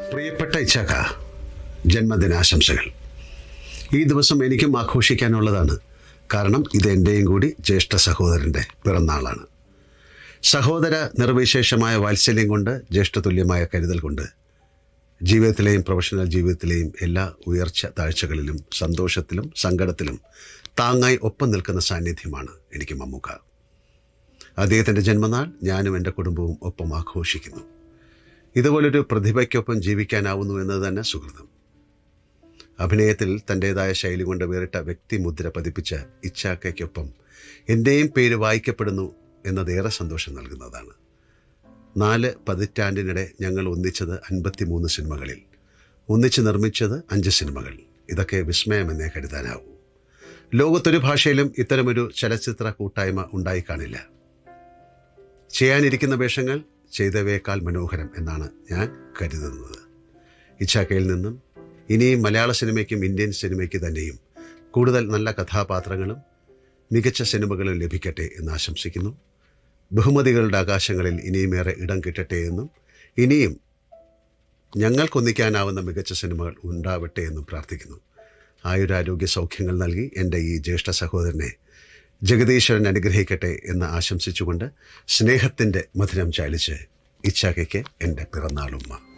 പ്രിയപ്പെട്ട ഇച്ചാക്ക ജന്മദിനാശംസകൾ ഈ ദിവസം എനിക്കും ആഘോഷിക്കാനുള്ളതാണ് കാരണം ഇത് എൻ്റെയും കൂടി ജ്യേഷ്ഠ സഹോദരൻ്റെ പിറന്നാളാണ് സഹോദര നിർവിശേഷമായ വാത്സല്യം കൊണ്ട് ജ്യേഷ്ഠതുല്യമായ കരുതൽ കൊണ്ട് ജീവിതത്തിലെയും പ്രൊഫഷണൽ ജീവിതത്തിലെയും എല്ലാ ഉയർച്ച താഴ്ചകളിലും സന്തോഷത്തിലും സങ്കടത്തിലും താങ്ങായി ഒപ്പം നിൽക്കുന്ന സാന്നിധ്യമാണ് എനിക്ക് മമ്മൂക്ക അദ്ദേഹത്തിൻ്റെ ജന്മനാൾ ഞാനും എൻ്റെ കുടുംബവും ഒപ്പം ആഘോഷിക്കുന്നു ഇതുപോലൊരു പ്രതിഭയ്ക്കൊപ്പം ജീവിക്കാനാവുന്നു എന്നത് തന്നെ സുഹൃതം അഭിനയത്തിൽ തൻ്റെതായ ശൈലി കൊണ്ട് വേറിട്ട വ്യക്തിമുദ്ര പതിപ്പിച്ച ഇച്ചാക്കയ്ക്കൊപ്പം എൻ്റെയും പേര് വായിക്കപ്പെടുന്നു എന്നതേറെ സന്തോഷം നൽകുന്നതാണ് നാല് പതിറ്റാണ്ടിനിടെ ഞങ്ങൾ ഒന്നിച്ചത് അൻപത്തിമൂന്ന് സിനിമകളിൽ ഒന്നിച്ച് നിർമ്മിച്ചത് അഞ്ച് സിനിമകൾ ഇതൊക്കെ വിസ്മയമെന്നേ കരുതാനാവൂ ലോകത്തൊരു ഭാഷയിലും ഇത്തരമൊരു ചലച്ചിത്ര കൂട്ടായ്മ ഉണ്ടായി കാണില്ല ചെയ്യാനിരിക്കുന്ന വേഷങ്ങൾ ചെയ്തവയേക്കാൾ മനോഹരം എന്നാണ് ഞാൻ കരുതുന്നത് ഇച്ചാക്കയിൽ നിന്നും ഇനിയും മലയാള സിനിമയ്ക്കും ഇന്ത്യൻ സിനിമയ്ക്ക് തന്നെയും കൂടുതൽ നല്ല കഥാപാത്രങ്ങളും മികച്ച സിനിമകളും ലഭിക്കട്ടെ എന്ന് ആശംസിക്കുന്നു ബഹുമതികളുടെ ആകാശങ്ങളിൽ ഇനിയുമേറെ ഇടം കിട്ടട്ടെ എന്നും ഇനിയും ഞങ്ങൾക്കൊന്നിക്കാനാവുന്ന മികച്ച സിനിമകൾ ഉണ്ടാവട്ടെ എന്നും പ്രാർത്ഥിക്കുന്നു ആയുരാരോഗ്യ സൗഖ്യങ്ങൾ നൽകി എൻ്റെ ഈ ജ്യേഷ്ഠ സഹോദരനെ ജഗദീശ്വരൻ അനുഗ്രഹിക്കട്ടെ എന്ന് ആശംസിച്ചുകൊണ്ട് സ്നേഹത്തിൻ്റെ മധുരം ചാലിച്ച് ഇച്ഛാക്കയ്ക്ക് എൻ്റെ പിറന്നാളുമ്മ